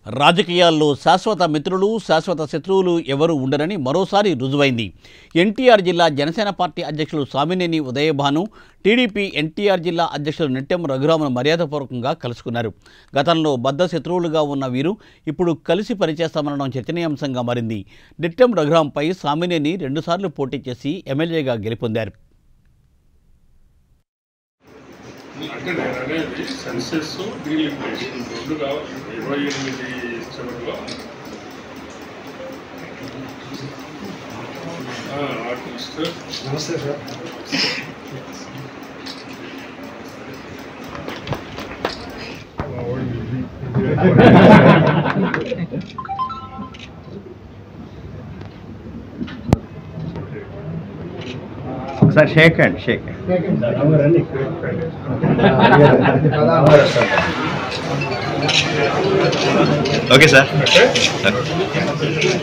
రాజకీయాల్లో శాశ్వత మిత్రులు శాశ్వత శత్రువులు ఎవరు ఉండరని మరోసారి రుజువైంది ఎన్టీఆర్ జిల్లా జనసేన పార్టీ అధ్యక్షులు స్వామినేని ఉదయభాను టీడీపీ ఎన్టీఆర్ జిల్లా అధ్యక్షులు నిట్టెం రఘురామను మర్యాదపూర్వకంగా కలుసుకున్నారు గతంలో బద్ద శత్రువులుగా ఉన్న వీరు ఇప్పుడు కలిసి పనిచేస్తామనడం చర్చనీయాంశంగా మారింది నిట్టెం రఘురాంపై స్వామినేని రెండుసార్లు పోటీ చేసి ఎమ్మెల్యేగా గెలుపొందారు అంటే నేను అనేది సెన్సెస్ డీలిమిటేషన్ రెండు కావాలి ఇరవై ఎనిమిది చివరిలో artist namaste sir sir Shaik and Shaik రండి ఓకే సార్ అంటే